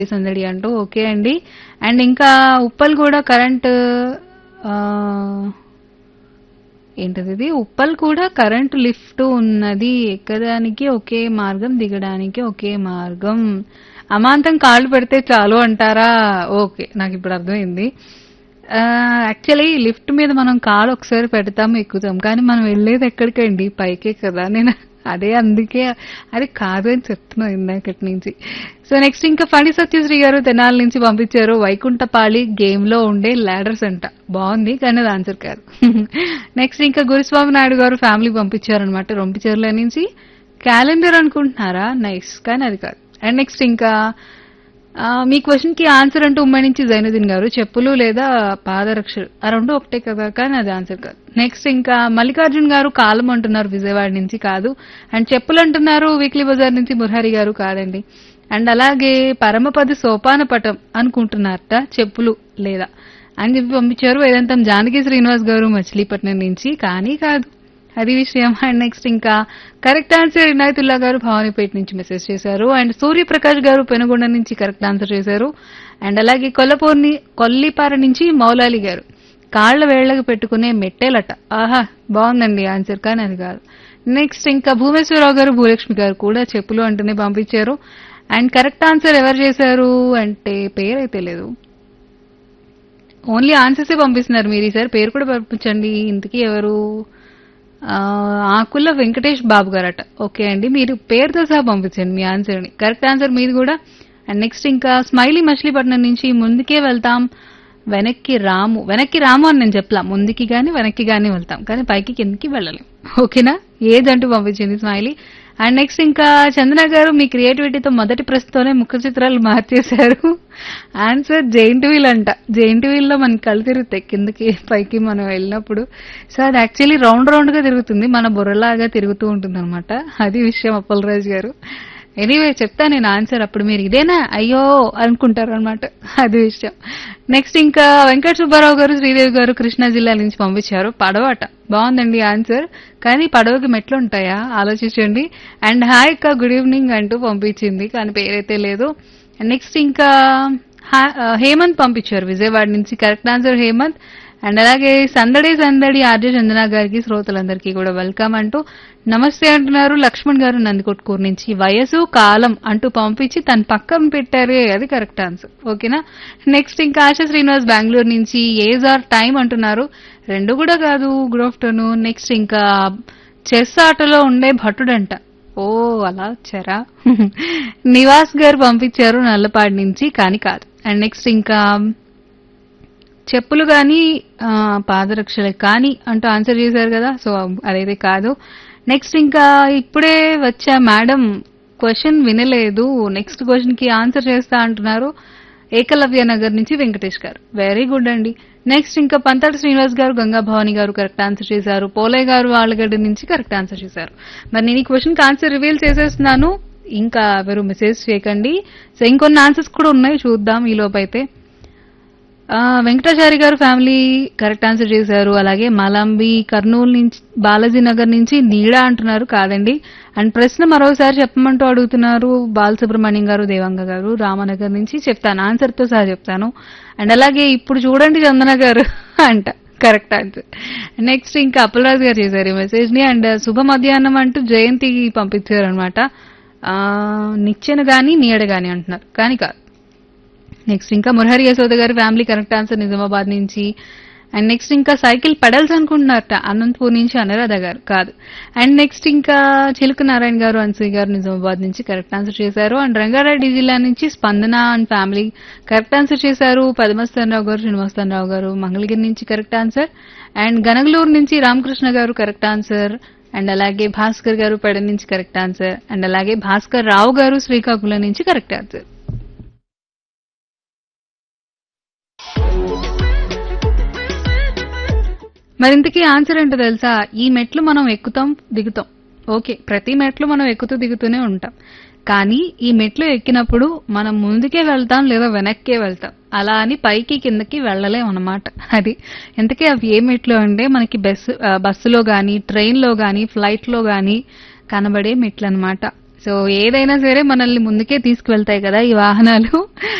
సందడి అంటూ ఓకే అండి అండ్ ఇంకా ఉప్పల్ కూడా కరెంట్ ఆ, ఏంటది ఇది ఉప్పల్ కూడా కరెంటు లిఫ్ట్ ఉన్నది ఎక్కడానికి ఒకే మార్గం దిగడానికి ఒకే మార్గం అమాంతం కాళ్ళు పెడితే చాలు అంటారా ఓకే నాకు ఇప్పుడు అర్థమైంది యాక్చువల్లీ లిఫ్ట్ మీద మనం కాలు ఒకసారి పెడతాం ఎక్కుతాం కానీ మనం వెళ్ళేది ఎక్కడికండి పైకే కదా నేను అదే అందుకే అది కాదు అని చెప్తున్నాను ఇందాకటి నుంచి సో నెక్స్ట్ ఇంకా ఫణి సత్యశ్రీ గారు తెనాల నుంచి పంపించారు వైకుంఠపాళి గేమ్ లో ఉండే లాడర్స్ అంట బాగుంది కానీ అది ఆన్సర్ కాదు నెక్స్ట్ ఇంకా గురుస్వామి నాయుడు గారు ఫ్యామిలీ పంపించారనమాట రొంపిచర్ల నుంచి క్యాలెండర్ అనుకుంటున్నారా నైస్ కానీ అది కాదు అండ్ నెక్స్ట్ ఇంకా ఆ, మీ క్వశ్చన్ కి ఆన్సర్ అంటూ ఉమ్మడి నుంచి జైనుద్దీన్ గారు చెప్పులు లేదా పాదరక్షలు ఆ రెండు ఒకటే కదా కానీ అది ఆన్సర్ కాదు నెక్స్ట్ ఇంకా మల్లికార్జున్ గారు కాలం అంటున్నారు విజయవాడ నుంచి కాదు అండ్ చెప్పులు అంటున్నారు వీక్లీ బజార్ నుంచి మురహరి గారు కాదండి అండ్ అలాగే పరమపది సోపాన పటం అనుకుంటున్నారట చెప్పులు లేదా అని చెప్పి పంపించారు వేదాంతం జానకి శ్రీనివాస్ గారు మచిలీపట్నం నుంచి కానీ కాదు అది విషయం అండ్ నెక్స్ట్ ఇంకా కరెక్ట్ ఆన్సర్ ఇనాయతుల్లా గారు భవానీపేట నుంచి మెసేజ్ చేశారు అండ్ సూర్యప్రకాష్ గారు పెనుగొండ నుంచి కరెక్ట్ ఆన్సర్ చేశారు అండ్ అలాగే కొల్లపూర్ని కొల్లిపార నుంచి మౌలాలి గారు కాళ్ల వేళ్లకు పెట్టుకునే మెట్టేలట ఆహా బాగుందండి ఆన్సర్ కానీ అది కాదు నెక్స్ట్ ఇంకా భూమేశ్వరరావు గారు భూలక్ష్మి గారు కూడా చెప్పులు అంటూనే పంపించారు అండ్ కరెక్ట్ ఆన్సర్ ఎవరు చేశారు అంటే పేరైతే లేదు ఓన్లీ ఆన్సర్సే పంపిస్తున్నారు మీరు ఈసారి పేరు కూడా పంపించండి ఇంతకీ ఎవరు ఆ, ఆకుల వెంకటేష్ బాబు గారట ఓకే అండి మీరు పేరుతో సహా పంపించండి మీ ఆన్సర్ని కరెక్ట్ ఆన్సర్ మీది కూడా అండ్ నెక్స్ట్ ఇంకా స్మైలీ మచిలీపట్నం నుంచి ముందుకే వెళ్తాం వెనక్కి రాము వెనక్కి రాము అని నేను చెప్పలా ముందుకి గాని వెనక్కి గాని వెళ్తాం కానీ పైకి కిందకి వెళ్ళలేం ఓకేనా ఏదంటూ పంపించింది స్మైలీ అండ్ నెక్స్ట్ ఇంకా చందన గారు మీ క్రియేటివిటీతో మొదటి ప్రశ్నతోనే ముఖ చిత్రాలు మార్చేశారు ఆన్సర్ జైంట్ వీల్ అంట జైంట్ వీల్ లో మనకి కళ్ళు తిరుగుతాయి కిందకి పైకి మనం వెళ్ళినప్పుడు సో అది యాక్చువల్లీ రౌండ్ రౌండ్ గా తిరుగుతుంది మన బుర్రలాగా తిరుగుతూ ఉంటుంది అనమాట అది విషయం అప్పలరాజు గారు ఎనీవే చెప్తా నేను ఆన్సర్ అప్పుడు మీరు ఇదేనా అయ్యో అనుకుంటారు అనమాట అది విషయం నెక్స్ట్ ఇంకా వెంకట సుబ్బారావు గారు శ్రీదేవి గారు కృష్ణా జిల్లా నుంచి పంపించారు పడవట బాగుందండి ఆన్సర్ కానీ పడవకి మెట్లు ఉంటాయా ఆలోచించండి అండ్ హాయ్ అక్క గుడ్ ఈవినింగ్ అంటూ పంపించింది కానీ పేరైతే లేదు నెక్స్ట్ ఇంకా హా- ఆ, హేమంత్ పంపించారు విజయవాడ నుంచి కరెక్ట్ ఆన్సర్ హేమంత్ అండ్ అలాగే సందడి సందడి ఆర్జ చందన గారికి శ్రోతలందరికీ కూడా వెల్కమ్ అంటూ నమస్తే అంటున్నారు లక్ష్మణ్ గారు నందికొట్కూరు నుంచి వయసు కాలం అంటూ పంపించి తన పక్కన పెట్టారే అది కరెక్ట్ ఆన్సర్ ఓకేనా నెక్స్ట్ ఇంకా ఆశా శ్రీనివాస్ బెంగళూరు నుంచి ఏజ్ ఆర్ టైం అంటున్నారు రెండు కూడా కాదు గుడ్ ఆఫ్టర్నూన్ నెక్స్ట్ ఇంకా చెస్ ఆటలో ఉండే భటుడంట ఓ అలా వచ్చారా నివాస్ గారు పంపించారు నల్లపాడు నుంచి కానీ కాదు అండ్ నెక్స్ట్ ఇంకా చెప్పులు కానీ పాదరక్షలు కానీ అంటూ ఆన్సర్ చేశారు కదా సో అదైతే కాదు నెక్స్ట్ ఇంకా ఇప్పుడే వచ్చా మేడం క్వశ్చన్ వినలేదు నెక్స్ట్ క్వశ్చన్ కి ఆన్సర్ చేస్తా అంటున్నారు ఏకలవ్య నగర్ నుంచి వెంకటేష్ గారు వెరీ గుడ్ అండి నెక్స్ట్ ఇంకా పంతాడు శ్రీనివాస్ గారు గంగా భవాని గారు కరెక్ట్ ఆన్సర్ చేశారు పోలయ్య గారు ఆళ్ళగడ్డ నుంచి కరెక్ట్ ఆన్సర్ చేశారు మరి నేను ఈ క్వశ్చన్ కి ఆన్సర్ రివీల్ చేసేస్తున్నాను ఇంకా ఎవరు మెసేజ్ చేయకండి సో ఇంకొన్ని ఆన్సర్స్ కూడా ఉన్నాయి చూద్దాం ఈ లోపైతే ఆ, వెంకటాచారి గారు ఫ్యామిలీ కరెక్ట్ ఆన్సర్ చేశారు అలాగే మలంబి కర్నూలు నుంచి బాలాజీ నగర్ నుంచి నీడా అంటున్నారు కాదండి అండ్ ప్రశ్న మరోసారి చెప్పమంటూ అడుగుతున్నారు బాలసుబ్రహ్మణ్యం గారు దేవంగ గారు రామనగర్ నుంచి చెప్తాను ఆన్సర్ తో సహా చెప్తాను అండ్ అలాగే ఇప్పుడు చూడండి చందన గారు అంట కరెక్ట్ ఆన్సర్ నెక్స్ట్ ఇంకా అప్పలరాజు గారు చేశారు ఈ మెసేజ్ ని అండ్ శుభ మధ్యాహ్నం అంటూ జయంతి పంపించారు అనమాట నిచ్చెన గాని నీడ గాని అంటున్నారు కానీ కాదు నెక్స్ట్ ఇంకా మురహరి యశోద గారి ఫ్యామిలీ కరెక్ట్ ఆన్సర్ నిజామాబాద్ నుంచి అండ్ నెక్స్ట్ ఇంకా సైకిల్ పెడల్స్ అనుకుంటున్నారట అనంతపూర్ నుంచి అనురాధ గారు కాదు అండ్ నెక్స్ట్ ఇంకా చిలుక నారాయణ గారు అన్సూయ గారు నిజామాబాద్ నుంచి కరెక్ట్ ఆన్సర్ చేశారు అండ్ రంగారెడ్డి జిల్లా నుంచి స్పందన అండ్ ఫ్యామిలీ కరెక్ట్ ఆన్సర్ చేశారు పద్మస్థానరావు గారు శ్రీనివాసరావు గారు మంగళగిరి నుంచి కరెక్ట్ ఆన్సర్ అండ్ గనగలూరు నుంచి రామకృష్ణ గారు కరెక్ట్ ఆన్సర్ అండ్ అలాగే భాస్కర్ గారు పెడ నుంచి కరెక్ట్ ఆన్సర్ అండ్ అలాగే భాస్కర్ రావు గారు శ్రీకాకుళం నుంచి కరెక్ట్ ఆన్సర్ మరి ఇంతకీ ఆన్సర్ ఏంటో తెలుసా ఈ మెట్లు మనం ఎక్కుతాం దిగుతాం ఓకే ప్రతి మెట్లు మనం ఎక్కుతూ దిగుతూనే ఉంటాం కానీ ఈ మెట్లు ఎక్కినప్పుడు మనం ముందుకే వెళ్తాం లేదా వెనక్కే వెళ్తాం అలా అని పైకి కిందకి వెళ్ళలేం అన్నమాట అది ఇంతకీ అవి ఏ మెట్లు అంటే మనకి బస్సు ఆ, బస్సులో గానీ ట్రైన్లో గానీ ఫ్లైట్లో గానీ కనబడే మెట్లు అన్నమాట సో ఏదైనా సరే మనల్ని ముందుకే తీసుకువెళ్తాయి కదా ఈ వాహనాలు